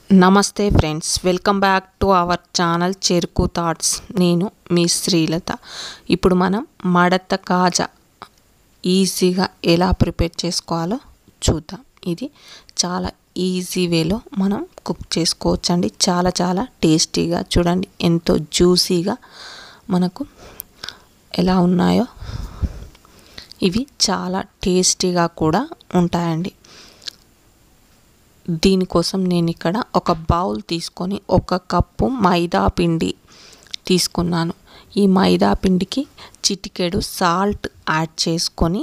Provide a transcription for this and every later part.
నమస్తే friends welcome back to our channel Cheruku thoughts నేను మీ శ్రీలత ఇప్పుడు మనం మడత కాజా ఈజీగా ఎలా ప్రిపేర్ చేసుకోవాలో చూద్దాం ఇది చాలా ఈజీ వేలో మనం కుక్ చేసుకోవచ్చు అండి చాలా చాలా టేస్టీగా చూడండి ఎంతో జ్యూసీగా మనకు ఎలా ఉన్నాయో ఇవి చాలా టేస్టీగా కూడా ఉంటాయండి దీనికోసం నేను ఇక్కడ ఒక బౌల్ తీసుకొని ఒక కప్పు మైదా పిండి తీసుకున్నాను ఈ మైదా పిండికి చిటికెడు సాల్ట్ యాడ్ చేసుకొని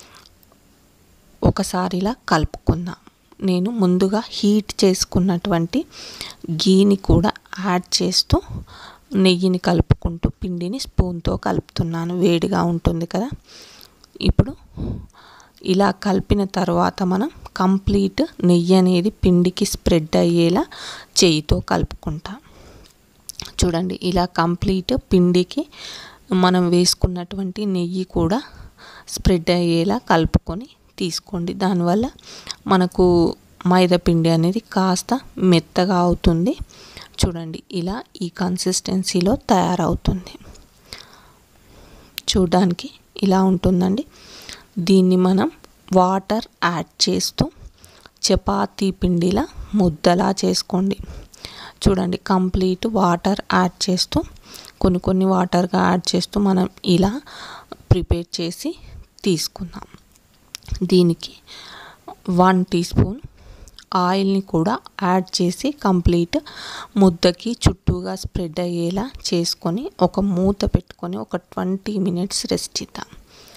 ఒకసారి ఇలా కలుపుకుందాం నేను ముందుగా హీట్ చేసుకున్నటువంటి గీని కూడా యాడ్ చేస్తూ నెయ్యిని కలుపుకుంటూ పిండిని స్పూన్తో కలుపుతున్నాను వేడిగా ఉంటుంది కదా ఇప్పుడు ఇలా కలిపిన తర్వాత మనం కంప్లీట్ నెయ్యి అనేది పిండికి స్ప్రెడ్ అయ్యేలా చేయితో కలుపుకుంటాం చూడండి ఇలా కంప్లీట్ పిండికి మనం వేసుకున్నటువంటి నెయ్యి కూడా స్ప్రెడ్ అయ్యేలా కలుపుకొని తీసుకోండి దానివల్ల మనకు మైదా పిండి అనేది కాస్త మెత్తగా అవుతుంది చూడండి ఇలా ఈ కన్సిస్టెన్సీలో తయారవుతుంది చూడడానికి ఇలా ఉంటుందండి దీన్ని మనం వాటర్ యాడ్ చేస్తూ చపాతీ పిండిలా ముద్దలా చేసుకోండి చూడండి కంప్లీట్ వాటర్ యాడ్ చేస్తూ కొన్ని కొన్ని వాటర్గా యాడ్ చేస్తూ మనం ఇలా ప్రిపేర్ చేసి తీసుకుందాం దీనికి వన్ టీ స్పూన్ ఆయిల్ని కూడా యాడ్ చేసి కంప్లీట్ ముద్దకి చుట్టూగా స్ప్రెడ్ అయ్యేలా చేసుకొని ఒక మూత పెట్టుకొని ఒక ట్వంటీ మినిట్స్ రెస్ట్ ఇద్దాం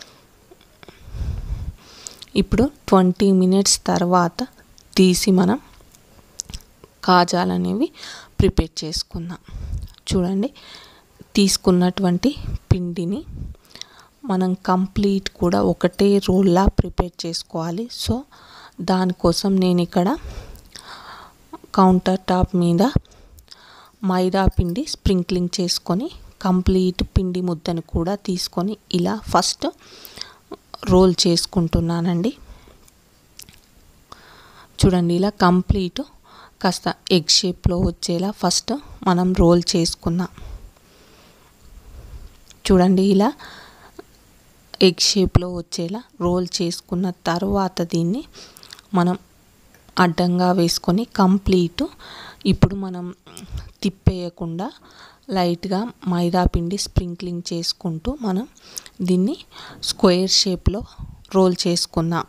ఇప్పుడు ట్వంటీ మినిట్స్ తర్వాత తీసి మనం కాజాలు అనేవి ప్రిపేర్ చేసుకుందాం చూడండి తీసుకున్నటువంటి పిండిని మనం కంప్లీట్ కూడా ఒకటే రోల్లా ప్రిపేర్ చేసుకోవాలి సో దానికోసం నేను ఇక్కడ కౌంటర్ టాప్ మీద మైదా పిండి స్ప్రింక్లింగ్ చేసుకొని కంప్లీట్ పిండి ముద్దను కూడా తీసుకొని ఇలా ఫస్ట్ రోల్ చేసుకుంటున్నానండి చూడండి ఇలా కంప్లీట్ కాస్త ఎగ్ షేప్లో వచ్చేలా ఫస్ట్ మనం రోల్ చేసుకుందాం చూడండి ఇలా ఎగ్ షేప్లో వచ్చేలా రోల్ చేసుకున్న తర్వాత దీన్ని మనం అడ్డంగా వేసుకొని కంప్లీట్ ఇప్పుడు మనం తిప్పేయకుండా లైట్గా మైదా పిండి స్ప్రింక్లింగ్ చేసుకుంటూ మనం దీన్ని స్క్వేర్ షేప్లో రోల్ చేసుకుందాం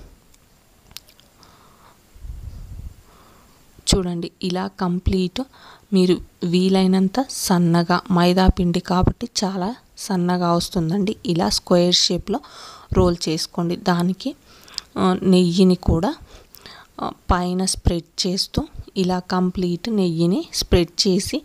చూడండి ఇలా కంప్లీట్ మీరు వీలైనంత సన్నగా మైదా పిండి కాబట్టి చాలా సన్నగా వస్తుందండి ఇలా స్క్వేర్ షేప్లో రోల్ చేసుకోండి దానికి నెయ్యిని కూడా పైన స్ప్రెడ్ చేస్తూ ఇలా కంప్లీట్ నెయ్యిని స్ప్రెడ్ చేసి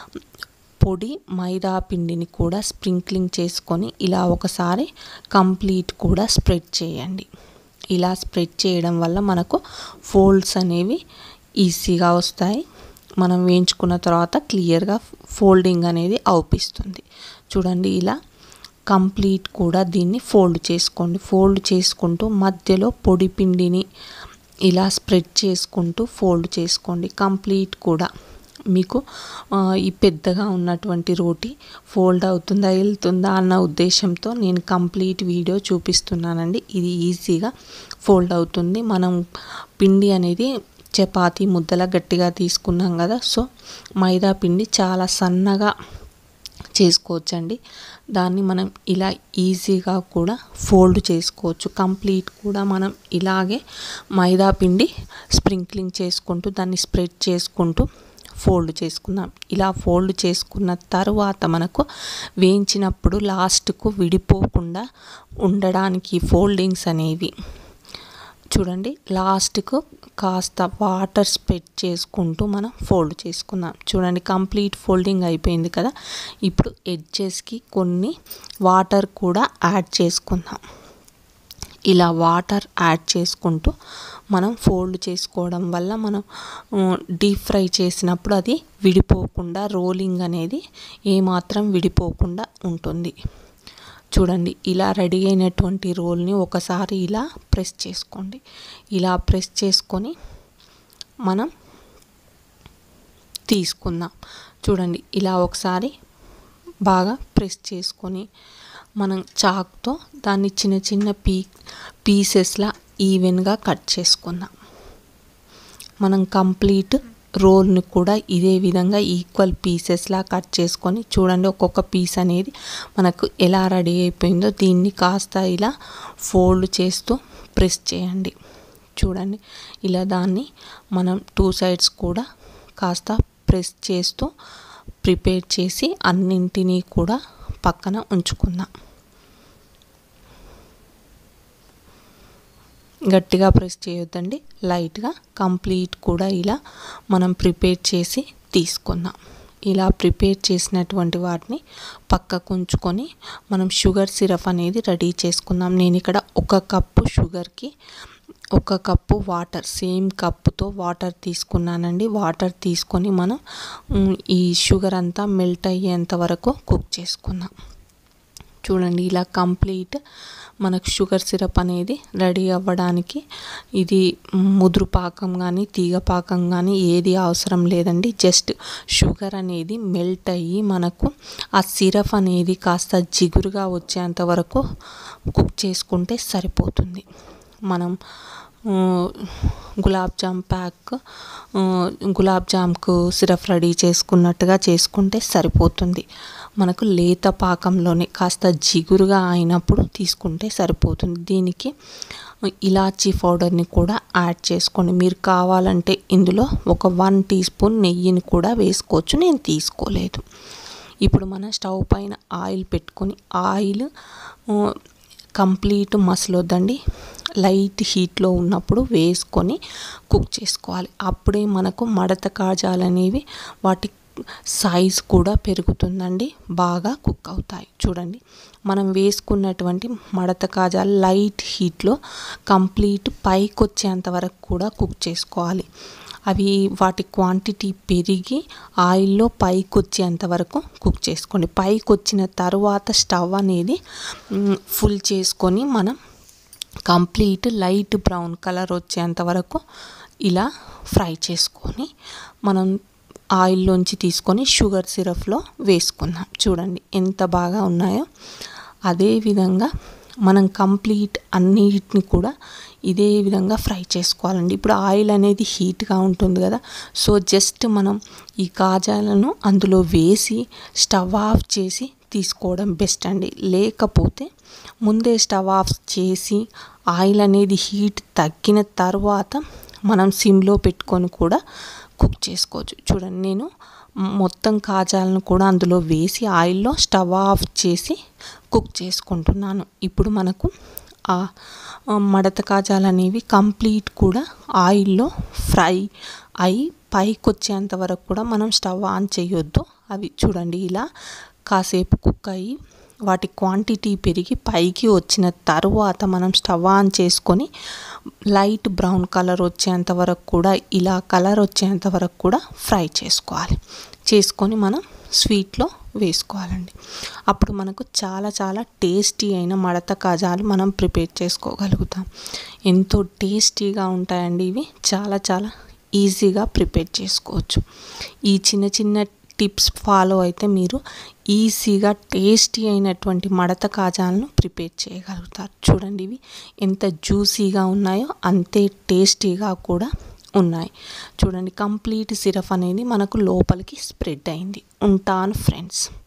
పొడి మైదా పిండిని కూడా స్ప్రింక్లింగ్ చేసుకొని ఇలా ఒకసారి కంప్లీట్ కూడా స్ప్రెడ్ చేయండి ఇలా స్ప్రెడ్ చేయడం వల్ల మనకు ఫోల్డ్స్ అనేవి ఈజీగా వస్తాయి మనం వేయించుకున్న తర్వాత క్లియర్గా ఫోల్డింగ్ అనేది అవుపిస్తుంది చూడండి ఇలా కంప్లీట్ కూడా దీన్ని ఫోల్డ్ చేసుకోండి ఫోల్డ్ చేసుకుంటూ మధ్యలో పొడి పిండిని ఇలా స్ప్రెడ్ చేసుకుంటూ ఫోల్డ్ చేసుకోండి కంప్లీట్ కూడా మీకు ఈ పెద్దగా ఉన్నటువంటి రోటీ ఫోల్డ్ అవుతుందా వెళ్తుందా అన్న ఉద్దేశంతో నేను కంప్లీట్ వీడియో చూపిస్తున్నానండి ఇది ఈజీగా ఫోల్డ్ అవుతుంది మనం పిండి అనేది చపాతీ ముద్దలా గట్టిగా తీసుకున్నాం కదా సో మైదా పిండి చాలా సన్నగా చేసుకోవచ్చండి దాన్ని మనం ఇలా ఈజీగా కూడా ఫోల్డ్ చేసుకోవచ్చు కంప్లీట్ కూడా మనం ఇలాగే మైదా పిండి స్ప్రింక్లింగ్ చేసుకుంటూ దాన్ని స్ప్రెడ్ చేసుకుంటూ ఫోల్డ్ చేసుకుందాం ఇలా ఫోల్డ్ చేసుకున్న తర్వాత మనకు వేయించినప్పుడు లాస్ట్కు విడిపోకుండా ఉండడానికి ఫోల్డింగ్స్ అనేవి చూడండి లాస్ట్కు కాస్త వాటర్ స్ప్రెడ్ చేసుకుంటూ మనం ఫోల్డ్ చేసుకుందాం చూడండి కంప్లీట్ ఫోల్డింగ్ అయిపోయింది కదా ఇప్పుడు ఎడ్జెస్కి కొన్ని వాటర్ కూడా యాడ్ చేసుకుందాం ఇలా వాటర్ యాడ్ చేసుకుంటూ మనం ఫోల్డ్ చేసుకోవడం వల్ల మనం డీప్ ఫ్రై చేసినప్పుడు అది విడిపోకుండా రోలింగ్ అనేది ఏమాత్రం విడిపోకుండా ఉంటుంది చూడండి ఇలా రెడీ అయినటువంటి రోల్ని ఒకసారి ఇలా ప్రెస్ చేసుకోండి ఇలా ప్రెస్ చేసుకొని మనం తీసుకుందాం చూడండి ఇలా ఒకసారి బాగా ప్రెస్ చేసుకొని మనం చాక్తో దాన్ని చిన్న చిన్న పీ పీసెస్లా ఈవెన్గా కట్ చేసుకుందాం మనం కంప్లీట్ రోల్ని కూడా ఇదే విధంగా ఈక్వల్ పీసెస్లా కట్ చేసుకొని చూడండి ఒక్కొక్క పీస్ అనేది మనకు ఎలా రెడీ అయిపోయిందో దీన్ని కాస్త ఇలా ఫోల్డ్ చేస్తూ ప్రెస్ చేయండి చూడండి ఇలా దాన్ని మనం టూ సైడ్స్ కూడా కాస్త ప్రెస్ చేస్తూ ప్రిపేర్ చేసి అన్నింటినీ కూడా పక్కన ఉంచుకుందాం గట్టిగా ప్రెస్ చేయొద్దండి లైట్గా కంప్లీట్ కూడా ఇలా మనం ప్రిపేర్ చేసి తీసుకుందాం ఇలా ప్రిపేర్ చేసినటువంటి వాటిని పక్కకు ఉంచుకొని మనం షుగర్ సిరప్ అనేది రెడీ చేసుకుందాం నేను ఇక్కడ ఒక కప్పు షుగర్కి ఒక కప్పు వాటర్ సేమ్ కప్పుతో వాటర్ తీసుకున్నానండి వాటర్ తీసుకొని మనం ఈ షుగర్ అంతా మెల్ట్ అయ్యేంత వరకు కుక్ చేసుకుందాం చూడండి ఇలా కంప్లీట్ మనకు షుగర్ సిరప్ అనేది రెడీ అవ్వడానికి ఇది ముదురు పాకం కానీ తీగ పాకం కానీ ఏది అవసరం లేదండి జస్ట్ షుగర్ అనేది మెల్ట్ అయ్యి మనకు ఆ సిరప్ అనేది కాస్త జిగురుగా వచ్చేంత వరకు కుక్ చేసుకుంటే సరిపోతుంది మనం గులాబ్ జామ్ ప్యాక్ గులాబ్ జామ్కు సిరప్ రెడీ చేసుకున్నట్టుగా చేసుకుంటే సరిపోతుంది మనకు లేత పాకంలోనే కాస్త జిగురుగా అయినప్పుడు తీసుకుంటే సరిపోతుంది దీనికి ఇలాచీ పౌడర్ని కూడా యాడ్ చేసుకోండి మీరు కావాలంటే ఇందులో ఒక వన్ టీ స్పూన్ నెయ్యిని కూడా వేసుకోవచ్చు నేను తీసుకోలేదు ఇప్పుడు మనం స్టవ్ పైన ఆయిల్ పెట్టుకొని ఆయిల్ కంప్లీట్ మసలొద్దండి లైట్ హీట్లో ఉన్నప్పుడు వేసుకొని కుక్ చేసుకోవాలి అప్పుడే మనకు మడత కాజాలు అనేవి వాటి సైజ్ కూడా పెరుగుతుందండి బాగా కుక్ అవుతాయి చూడండి మనం వేసుకున్నటువంటి మడత కాజాలు లైట్ హీట్లో కంప్లీట్ పైకి వచ్చేంత వరకు కూడా కుక్ చేసుకోవాలి అవి వాటి క్వాంటిటీ పెరిగి ఆయిల్లో పైకి వచ్చేంత వరకు కుక్ చేసుకోండి పైకి వచ్చిన తర్వాత స్టవ్ అనేది ఫుల్ చేసుకొని మనం కంప్లీట్ లైట్ బ్రౌన్ కలర్ వచ్చేంత వరకు ఇలా ఫ్రై చేసుకొని మనం ఆయిల్లోంచి తీసుకొని షుగర్ సిరప్లో వేసుకుందాం చూడండి ఎంత బాగా ఉన్నాయో అదేవిధంగా మనం కంప్లీట్ అన్నిటిని కూడా ఇదే విధంగా ఫ్రై చేసుకోవాలండి ఇప్పుడు ఆయిల్ అనేది హీట్గా ఉంటుంది కదా సో జస్ట్ మనం ఈ కాజాలను అందులో వేసి స్టవ్ ఆఫ్ చేసి తీసుకోవడం బెస్ట్ అండి లేకపోతే ముందే స్టవ్ ఆఫ్ చేసి ఆయిల్ అనేది హీట్ తగ్గిన తర్వాత మనం సిమ్లో పెట్టుకొని కూడా కుక్ చేసుకోవచ్చు చూడండి నేను మొత్తం కాజాలను కూడా అందులో వేసి ఆయిల్లో స్టవ్ ఆఫ్ చేసి కుక్ చేసుకుంటున్నాను ఇప్పుడు మనకు ఆ మడత కాజాలు అనేవి కంప్లీట్ కూడా ఆయిల్లో ఫ్రై అయి పైకి వచ్చేంత వరకు కూడా మనం స్టవ్ ఆన్ చేయొద్దు అవి చూడండి ఇలా కాసేపు కుక్ అయ్యి వాటి క్వాంటిటీ పెరిగి పైకి వచ్చిన తర్వాత మనం స్టవ్ ఆన్ చేసుకొని లైట్ బ్రౌన్ కలర్ వచ్చేంత వరకు కూడా ఇలా కలర్ వచ్చేంత వరకు కూడా ఫ్రై చేసుకోవాలి చేసుకొని మనం స్వీట్లో వేసుకోవాలండి అప్పుడు మనకు చాలా చాలా టేస్టీ అయిన మడత కాజాలు మనం ప్రిపేర్ చేసుకోగలుగుతాం ఎంతో టేస్టీగా ఉంటాయండి ఇవి చాలా చాలా ఈజీగా ప్రిపేర్ చేసుకోవచ్చు ఈ చిన్న చిన్న టిప్స్ ఫాలో అయితే మీరు ఈజీగా టేస్టీ అయినటువంటి మడత కాజాలను ప్రిపేర్ చేయగలుగుతారు చూడండి ఇవి ఎంత జ్యూసీగా ఉన్నాయో అంతే టేస్టీగా కూడా ఉన్నాయి చూడండి కంప్లీట్ సిరప్ అనేది మనకు లోపలికి స్ప్రెడ్ అయింది ఉంటాను ఫ్రెండ్స్